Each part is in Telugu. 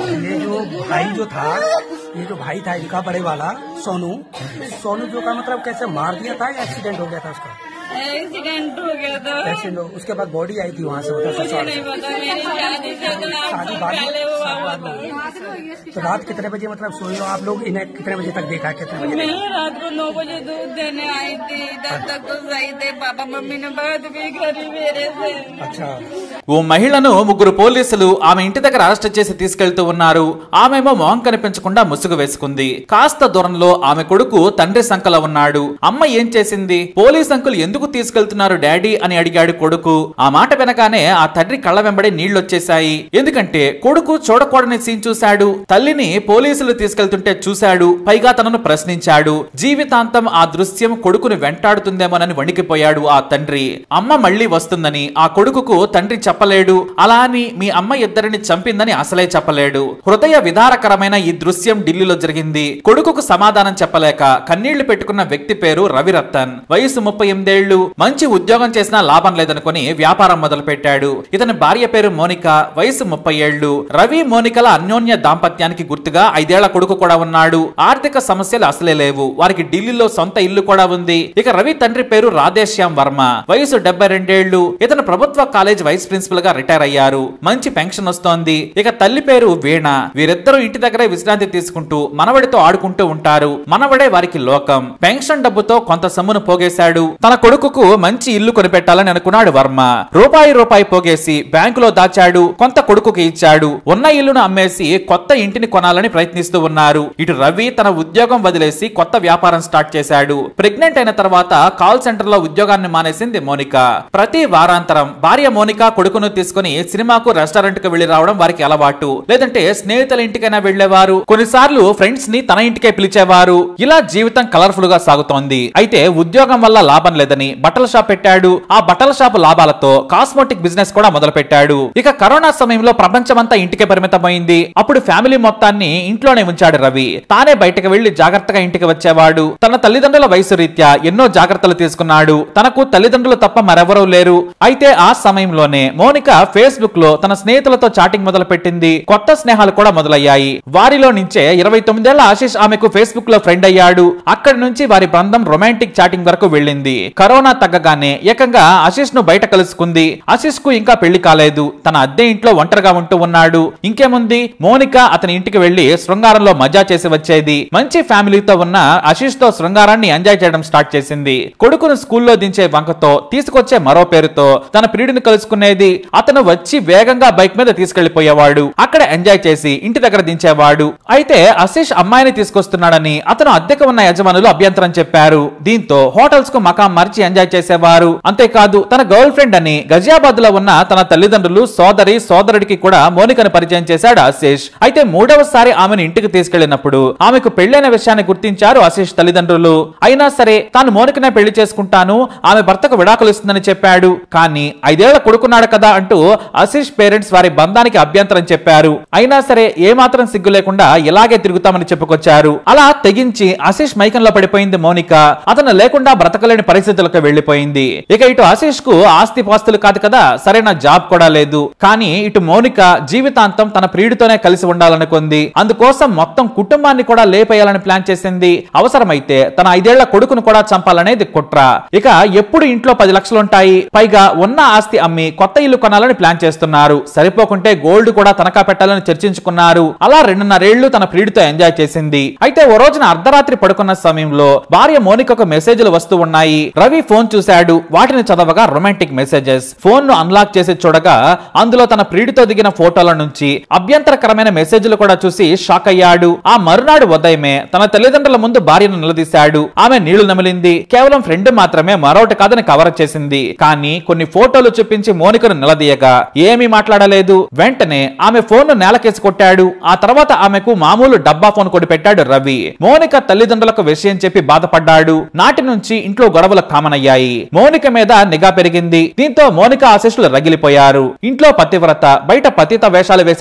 ये जो भाई जो था ये जो भाई था इनका बड़े वाला सोनू सोनू जो का मतलब कैसे मार दिया था या एक्सीडेंट हो गया था उसका एक्सीडेंट हो गया था एक्सीडेंट हो उसके बाद बॉडी आई थी वहाँ से मतलब मुझे ससुराल नहीं से पता मेरी शादी से तो आप शादी साल बाद में- पहले हुआ हुआ शादी बाद था में। तो रात कितने बजे मतलब सोए हो आप लोग इन्हें कितने बजे तक देखा कितने बजे मैं देखा? रात को नौ बजे दूध देने आई थी तब तक तो सही थे पापा मम्मी ने बात भी करी मेरे से अच्छा ఓ మహిళను ముగ్గురు పోలీసులు ఆమె ఇంటి దగ్గర అరెస్ట్ చేసి తీసుకెళ్తూ ఉన్నారు ఆమెమో మొహం కనిపించకుండా ముసుగు వేసుకుంది కాస్త దూరంలో ఆమె కొడుకు తండ్రి సంకల ఉన్నాడు అమ్మ ఏం చేసింది పోలీస్ అంకుల్ ఎందుకు తీసుకెళ్తున్నారు డాడీ అని అడిగాడు కొడుకు ఆ మాట వినగానే ఆ తండ్రి కళ్ళ వెంబడి నీళ్లొచ్చేశాయి ఎందుకంటే కొడుకు చూడకూడని సీన్ చూశాడు తల్లిని పోలీసులు తీసుకెళ్తుంటే చూశాడు పైగా తనను ప్రశ్నించాడు జీవితాంతం ఆ దృశ్యం కొడుకును వెంటాడుతుందేమోనని వణికిపోయాడు ఆ తండ్రి అమ్మ మళ్ళీ వస్తుందని ఆ కొడుకుకు తండ్రి చెప్పలేడు అలా అని మీ అమ్మ ఇద్దరిని చంపిందని అసలే చెప్పలేడు హృదయ విదారకరమైన ఈ దృశ్యం ఢిల్లీలో జరిగింది కొడుకుకు సమాధానం చెప్పలేక కన్నీళ్లు పెట్టుకున్న వ్యక్తి పేరు రవిరత్తన్ వయసు ముప్పై ఎనిమిదేళ్లు మంచి ఉద్యోగం చేసినా లాభం లేదనుకుని వ్యాపారం మొదలు పెట్టాడు ఇతని భార్య పేరు మోనిక వయసు ముప్పై ఏళ్లు రవి మోనికల అన్యోన్య దాంపత్యానికి గుర్తుగా ఐదేళ్ల కొడుకు కూడా ఉన్నాడు ఆర్థిక సమస్యలు అసలే లేవు వారికి ఢిల్లీలో సొంత ఇల్లు కూడా ఉంది ఇక రవి తండ్రి పేరు రాధేశ్యామ్ వర్మ వయసు డెబ్బై రెండేళ్లు ఇతను ప్రభుత్వ కాలేజ్ వైస్ ప్రిన్సిపల్ గా రిటైర్ అయ్యారు మంచి పెన్షన్ వస్తోంది ఇక తల్లి పేరు వీణ వీరిద్దరూ ఇంటి దగ్గరే విశ్రాంతి తీసుకుంటూ మనవడితో ఆడుకుంటూ ఉంటారు మనవడే వారికి లోకం పెన్షన్ డబ్బుతో కొంత సొమ్మును పోగేశాడు తన కొడుకుకు మంచి ఇల్లు కొనిపెట్టాలని అనుకున్నాడు వర్మ రూపాయి రూపాయి పోగేసి బ్యాంకులో దాచాడు కొంత కొడుకుకి ఇచ్చాడు ఉన్న ఇల్లును అమ్మేసి కొత్త ఇంటిని కొనాలని ప్రయత్నిస్తూ ఉన్నారు ఇటు రవి తన ఉద్యోగం వదిలేసి కొత్త వ్యాపారం స్టార్ట్ చేశాడు ప్రెగ్నెంట్ అయిన తర్వాత కాల్ సెంటర్ లో ఉద్యోగాన్ని మానేసింది మోనిక ప్రతి వారాంతరం భార్య మోనిక కొడుకును తీసుకుని సినిమాకు రెస్టారెంట్ కు వెళ్లి రావడం వారికి అలవాటు లేదంటే స్నేహితుల ఇంటికైనా వెళ్లేవారు కొన్నిసార్లు ఫ్రెండ్స్ ని తన ఇంటికే పిలిచేవారు ఇలా జీవితం కలర్ఫుల్ గా సాగుతోంది అయితే ఉద్యోగం వల్ల లాభం లేదని బట్టల షాప్ పెట్టాడు ఆ బట్టల షాపు లాభాలతో కాస్మోటిక్ బిజినెస్ కూడా మొదలు పెట్టాడు ఇక కరోనా సమయంలో ప్రపంచమంతా ఇంటికే పరిమితమైంది అప్పుడు ఫ్యామిలీ మొత్తాన్ని ఇంట్లోనే ఉంచాడు రవి తానే బయటకు వెళ్లి జాగ్రత్తగా ఇంటికి వచ్చేవాడు తన తల్లిదండ్రుల వయసు రీత్యా ఎన్నో జాగ్రత్తలు తీసుకున్నాడు తనకు తల్లిదండ్రులు తప్ప మరెవరూ లేరు అయితే ఆ సమయంలోనే మోనిక ఫేస్బుక్ లో తన స్నేహితులతో చాటింగ్ మొదలు పెట్టింది కొత్త స్నేహాలు కూడా మొదలయ్యాయి వారిలో నుంచే ఇరవై తొమ్మిదేళ్ల ఆశీష్ ఆమెకు ఫేస్బుక్ లో ఫ్రెండ్ అయ్యాడు అక్కడి నుంచి వారి బంధం రొమాంటిక్ చాటింగ్ వరకు వెళ్ళింది కరోనా తగ్గగానే ఏకంగా ఆశీష్ ను బయట కలుసుకుంది ఆశీష్ కు ఇంకా పెళ్లి కాలేదు తన అద్దె ఇంట్లో ఒంటరిగా ఉంటూ ఉన్నాడు ఇంకేముంది మోనిక అతని ఇంటికి వెళ్లి శృంగారంలో మజా చేసి వచ్చేది మంచి ఫ్యామిలీతో ఉన్న ఆశీష్ తో శృంగారాన్ని ఎంజాయ్ చేయడం స్టార్ట్ చేసింది కొడుకును స్కూల్లో దించే వంకతో తీసుకొచ్చే మరో పేరుతో తన ప్రియుడిని కలుసుకునేది అతను వచ్చి వేగంగా బైక్ మీద తీసుకెళ్లిపోయేవాడు అక్కడ ఎంజాయ్ చేసి ఇంటి దగ్గర దించేవాడు అయితే ఆశీష్ అమ్మాయిని తీసుకొస్తున్నాడని అతను అద్దెకు ఉన్న యజమానులు అభ్యంతరం చెప్పారు దీంతో హోటల్స్ కు మకాం మార్చి ఎంజాయ్ చేసేవారు అంతేకాదు తన గర్ల్ ఫ్రెండ్ అని గజియాబాద్ లో ఉన్న తన తల్లిదండ్రులు సోదరి సోదరుడికి కూడా మోనికను పరిచయం చేశాడు ఆశీష్ అయితే మూడవసారి ఆమెను ఇంటికి తీసుకెళ్లినప్పుడు ఆమెకు పెళ్లైన విషయాన్ని గుర్తించారు ఆశీష్ తల్లిదండ్రులు అయినా సరే తాను మోనికనే పెళ్లి చేసుకుంటాను ఆమె భర్తకు విడాకులు ఇస్తుందని చెప్పాడు కానీ ఐదేళ్ల కొడుకున్నాడు కదా అంటూ ఆశీష్ పేరెంట్స్ వారి బంధానికి అభ్యంతరం చెప్పారు అయినా సరే ఏమాత్రం సిగ్గు లేకుండా ఇలాగే తిరుగుతామని చెప్పుకొచ్చారు అలా తెగించి ఆశీష్ మైకంలో పడిపోయింది మోనిక అతను లేకుండా బ్రతకలేని పరిస్థితులకు వెళ్లిపోయింది ఇక ఇటు ఆశీష్ కు ఆస్తి పాస్తులు కాదు కదా సరైన జాబ్ కూడా లేదు కానీ ఇటు మోనిక జీవితాంతం తన ప్రియుడితోనే కలిసి ఉండాలనుకుంది అందుకోసం మొత్తం కుటుంబాన్ని కూడా లేపేయాలని ప్లాన్ చేసింది అవసరమైతే తన ఐదేళ్ల కొడుకును కూడా చంపాలనేది కుట్ర ఇక ఎప్పుడు ఇంట్లో పది లక్షలుంటాయి పైగా ఉన్న ఆస్తి అమ్మి కొత్త ఇల్లు కొనాలని ప్లాన్ చేస్తున్నారు సరిపోకుంటే గోల్డ్ కూడా తనఖా పెట్టాలని చర్చించుకున్నారు అలా రెండున్నరేళ్లు తన ప్రియుడితో ఎంజాయ్ చేసింది అయితే ఓ రోజున అర్ధరాత్రి పడుకున్న సమయంలో భార్య మోనికకు మెసేజ్లు వస్తూ ఉన్నాయి రవి ఫోన్ చూశాడు వాటిని చదవగా రొమాంటిక్ మెసేజెస్ ఫోన్ ను అన్లాక్ చేసి చూడగా అందులో తన ప్రియుడితో దిగిన ఫోటోల నుంచి అభ్యంతరకరమైన మెసేజ్లు కూడా చూసి షాక్ అయ్యాడు ఆ మరునాడు ఉదయమే తన తల్లిదండ్రుల ముందు భార్యను నిలదీశాడు ఆమె నీళ్లు నమిలింది కేవలం ఫ్రెండ్ మాత్రమే మరొకటి కాదని కవర్ చేసింది కానీ కొన్ని ఫోటోలు చూపించి మోనికను నిలదీయగా ఏమీ మాట్లాడలేదు వెంటనే ఆమె ఫోన్ ను నేలకేసి కొట్టాడు ఆ తర్వాత ఆమెకు మామూలు డబ్బా ఫోన్ కొడి పెట్టాడు రవి మోనిక తల్లిదండ్రులకు విషయం చెప్పి బాధపడ్డాడు నాటి నుంచి ఇంట్లో గొడవలు కామన్ అయ్యాయి మోనిక మీద నిఘా పెరిగింది దీంతో మోనిక ఆశీస్సులు రగిలిపోయారు ఇంట్లో పతివ్రత బయట పతిత వేషాలు వేసే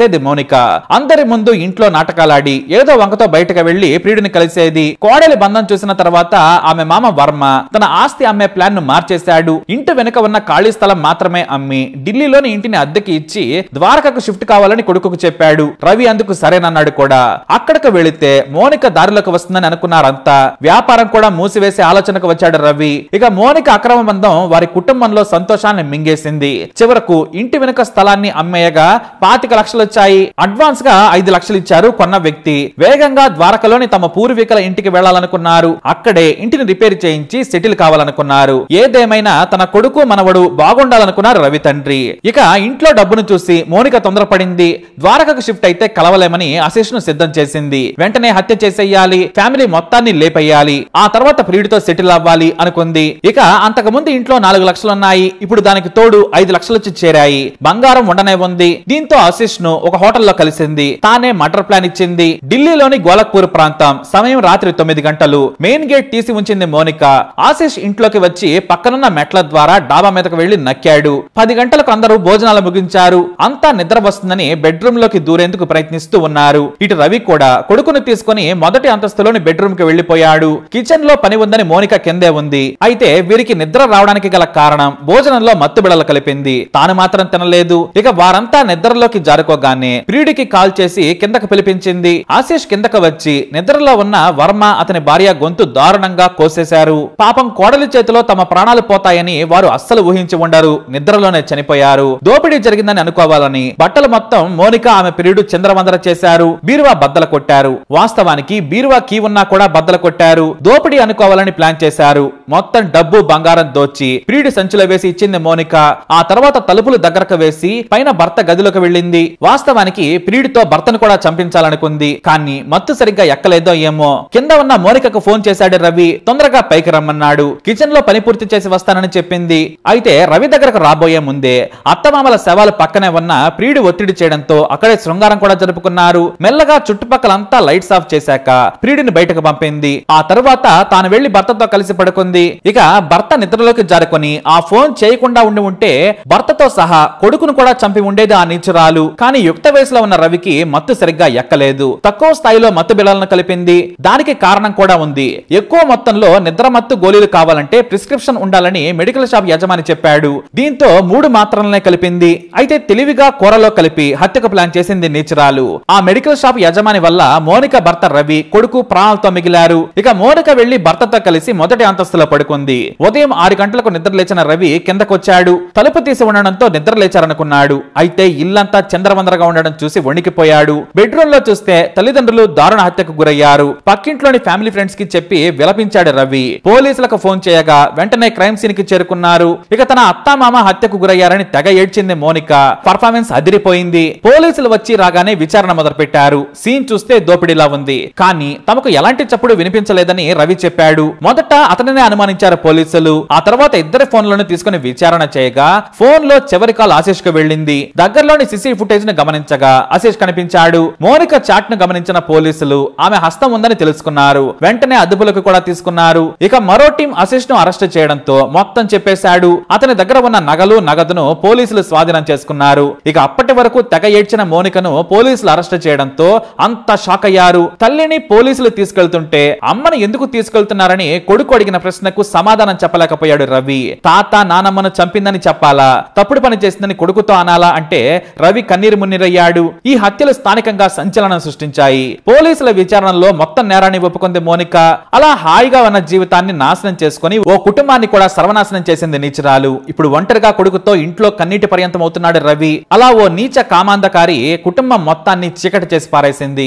చేసేది మౌనిక అందరి ముందు ఇంట్లో నాటకాలాడి ఏదో వంకతో బయటకు వెళ్లి ప్రియుడిని కలిసేది కోడలి బంధం చూసిన తర్వాత ఆమె మామ వర్మ తన ఆస్తి అమ్మే ప్లాన్ ను మార్చేశాడు ఇంటి వెనుక ఉన్న ఖాళీ స్థలం మాత్రమే అమ్మి ఢిల్లీలోని ఇంటిని అద్దెకి ఇచ్చి ద్వారకకు షిఫ్ట్ కావాలని కొడుకుకు చెప్పాడు రవి అందుకు సరేనన్నాడు కూడా అక్కడికి వెళితే మోనిక దారిలోకి వస్తుందని అనుకున్నారంతా వ్యాపారం కూడా మూసివేసే ఆలోచనకు వచ్చాడు రవి ఇక మోనిక అక్రమ బంధం వారి కుటుంబంలో సంతోషాన్ని మింగేసింది చివరకు ఇంటి వెనుక స్థలాన్ని అమ్మేయగా పాతిక లక్షలు వచ్చాయి అడ్వాన్స్ గా ఐదు లక్షలు ఇచ్చారు కొన్న వ్యక్తి వేగంగా ద్వారకలోని తమ పూర్వీకుల ఇంటికి వెళ్లాలనుకున్నారు అక్కడే ఇంటిని రిపేర్ చేయించి సెటిల్ కావాలనుకున్నారు ఏదేమైనా తన కొడుకు మనవడు బాగుండాలనుకున్నారు రవి తండ్రి ఇక ఇంట్లో డబ్బును చూసి మోనిక తొందరపడింది ద్వారకకు షిఫ్ట్ అయితే కలవలేమని ఆశీష్ ను సిద్ధం చేసింది వెంటనే హత్య చేసేయాలి ఫ్యామిలీ మొత్తాన్ని లేపేయాలి ఆ తర్వాత ప్రియుడితో సెటిల్ అవ్వాలి అనుకుంది ఇక అంతకు ముందు ఇంట్లో నాలుగు లక్షలున్నాయి ఇప్పుడు దానికి తోడు ఐదు లక్షలు వచ్చి చేరాయి బంగారం ఉండనే ఉంది దీంతో ఆశీష్ ను ఒక హోటల్లో కలిసింది తానే మటర్ ప్లాన్ ఇచ్చింది ఢిల్లీలోని గోలక్పూర్ ప్రాంతం సమయం రాత్రి తొమ్మిది గంటలు మెయిన్ గేట్ తీసి ఉంచింది మోనిక ఆశీష్ ఇంట్లోకి వచ్చి పక్కనున్న మెట్ల ద్వారా డాబా మీదకు వెళ్లి నక్కాడు పది గంటలకు అందరూ భోజనాలు ముగించారు అంతా నిద్ర వస్తుందని బెడ్రూమ్ లోకి దూరేందుకు ప్రయత్నిస్తూ ఉన్నారు ఇటు రవి కూడా కొడుకును తీసుకుని మొదటి అంతస్తులోని బెడ్రూమ్ కి వెళ్లిపోయాడు కిచెన్ లో పని ఉందని మోనిక కిందే ఉంది అయితే వీరికి నిద్ర రావడానికి గల కారణం భోజనంలో మత్తు బిడలు కలిపింది తాను మాత్రం తినలేదు ఇక వారంతా నిద్రలోకి జారుకోగానే ప్రియుడికి కాల్ చేసి కిందకు పిలిపించింది ఆశీష్ కిందకు వచ్చి నిద్రలో ఉన్న వర్మ అతని భార్య గొంతు దారుణంగా కోసేశారు పాపం కోడలి చేతిలో తమ ప్రాణాలు పోతాయని వారు అస్సలు ఊహించి ఉండరు నిద్రలోనే చనిపోయారు దోపిడీ జరిగిందని అనుకోవాలని బట్టలు మొత్తం మోనిక ఆమె ప్రియుడు చంద్రవందర చేశారు బీరువా బద్దలు కొట్టారు వాస్తవానికి బీరువా కీ ఉన్నా కూడా బద్దలు కొట్టారు దోపిడీ అనుకోవాలని ప్లాన్ చేశారు మొత్తం డబ్బు బంగారం దోచి ప్రియుడి సంచిలో వేసి ఇచ్చింది మోనిక ఆ తర్వాత తలుపులు దగ్గరకు వేసి పైన భర్త గదిలోకి వెళ్ళింది వాస్తవానికి ప్రియుడితో భర్తను కూడా చంపించాలనుకుంది కానీ మత్తు సరిగ్గా ఎక్కలేదో ఏమో కింద ఉన్న మోనికకు ఫోన్ చేశాడు రవి తొందరగా పైకి రమ్మన్నాడు కిచెన్ లో పని పూర్తి చేసి వస్తానని చెప్పింది అయితే రవి దగ్గరకు రాబోయే ముందే అత్తమామల శవాలు పక్కనే ఉన్న ప్రియుడి ఒత్తిడి చేయడంతో అక్కడే శృంగారం కూడా జరుపుకున్నారు మెల్లగా చుట్టుపక్కలంతా లైట్స్ ఆఫ్ చేశాక ప్రియుడిని బయటకు పంపింది ఆ తరువాత తాను వెళ్లి భర్తతో కలిసి పడుకుంది ఇక భర్త నిద్రలోకి జారుకొని ఆ ఫోన్ చేయకుండా ఉండి ఉంటే భర్తతో సహా కొడుకును కూడా చంపి ఉండేది ఆ నీచురాలు కానీ యుక్త వయసులో ఉన్న రవికి మత్తు సరిగ్గా ఎక్కలేదు తక్కువ స్థాయిలో మత్తు బిళ్ళలను కలిపింది దానికి కారణం కూడా ఉంది ఎక్కువ మొత్తంలో నిద్ర మత్తు గోళీలు కావాలంటే ప్రిస్క్రిప్షన్ ఉండాలని మెడికల్ షాప్ యజమాని చెప్పాడు దీంతో మూడు మాత్రలనే కలిపింది అయితే తెలివిగా కూరలో కలిపి హత్యకు ప్లాన్ చేసింది నీచురాలు ఆ మెడికల్ షాప్ యజమాని వల్ల మోనిక భర్త రవి కొడుకు ప్రాణాలతో మిగిలారు ఇక మోనిక వెళ్లి భర్తతో కలిసి మొదటి అంతస్తులో పడుకుంది ఉదయం ఆరు గంటలకు నిద్ర లేచిన రవి కిందకొచ్చాడు తలుపు తీసి ఉండడంతో నిద్ర లేచారనుకున్నాడు అయితే ఇల్లంతా చంద్రవందరగా ఉండడం చూసి వణికిపోయాడు బెడ్రూమ్ లో చూస్తే తల్లిదండ్రులు దారుణ హత్యకు గురయ్యారు పక్కింట్లోని ఫ్యామిలీ ఫ్రెండ్స్ కి చెప్పి విలపించాడు రవి పోలీసులకు ఫోన్ చేయగా వెంటనే క్రైమ్ సీన్ కి చేరుకున్నారు ఇక తన అత్తామామ హత్యకు గురయ్యారని తెగ ఏడ్చింది మోనిక పర్ఫార్మెన్స్ అదిరిపోయింది పోలీసులు వచ్చి రాగానే విచారణ మొదలుపెట్టారు సీన్ చూస్తే దోపిడీలా ఉంది కానీ తమకు ఎలాంటి చప్పుడు వినిపించలేదని రవి చెప్పాడు మొదట అతనినే అనుమానించారు పోలీసులు ఆ తర్వాత ఇద్దరి ఫోన్లను తీసుకుని విచారణ చేయగా ఫోన్ లో చివరి కాల్ ఆశీష్ కు వెళ్ళింది దగ్గరలోని సిసి ఫుటేజ్ ను గమనించగా ఆశీష్ కనిపించాడు మోనిక చాట్ ను గమనించిన పోలీసులు ఆమె హస్తం ఉందని తెలుసుకున్నారు వెంటనే అదుపులకు కూడా తీసుకున్నారు ఇక మరో టీం ఆశీష్ ను అరెస్ట్ చేయడంతో మొత్తం చెప్పేశాడు అతని దగ్గర ఉన్న నగలు నగదును పోలీసులు స్వాధీనం చేసుకున్నారు ఇక అప్పటి వరకు తెగ ఏడ్చిన మోనికను పోలీసులు అరెస్ట్ చేయడంతో అంత షాక్ అయ్యారు తల్లిని పోలీసులు తీసుకెళ్తుంటే అమ్మని ఎందుకు తీసుకెళ్తున్నారని కొడుకు అడిగిన ప్రశ్నకు సమాధానం చెప్పలేకపోయాడు రవి తాత నానమ్మను చంపిందని చెప్పాలా తప్పుడు పని చేసిందని కొడుకుతో అనాలా అంటే రవి కన్నీరు మున్నీరయ్యాడు ఈ హత్యలు స్థానికంగా సంచలనం సృష్టించాయి పోలీసుల విచారణలో మొత్తం నేరాన్ని ఒప్పుకుంది మోనిక అలా హాయిగా ఉన్న జీవితాన్ని నాశనం చేసుకుని ఓ కుటుంబాన్ని కూడా సర్వనాశనం చేసింది నీచురాలు ఇప్పుడు ఒంటరిగా కొడుకుతో ఇంట్లో కన్నీటి పర్యంతం అవుతున్నాడు రవి అలా ఓ నీచ కామాంధకారి కుటుంబం మొత్తాన్ని చీకటి చేసి పారేసింది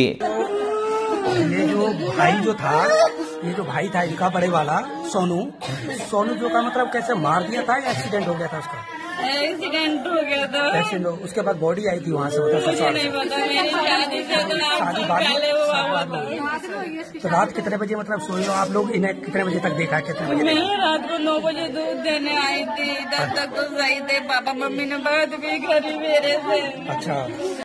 ये जो भाई जो था ये जो भाई था इनका बड़े वाला सोनू सोनू जो का मतलब कैसे मार दिया था या एक्सीडेंट हो गया था उसका एक्सीडेंट हो गया था एक्सीडेंट हो- उसके बाद बॉडी आई थी वहाँ से मतलब मुझे ससुराल नहीं से पता मेरी शादी से तो आठ शादी साल बाद में- पहले हुआ शादी हुआ बाद में था तो रात कितने बजे मतलब सोए हो आप लोग इन्हें कितने बजे तक देखा कितने बजे देखा? मैं रात को नौ बजे दूध देने आई थी तब तक तो सही थे पापा मम्मी ने बात भी करी मेरे से अच्छा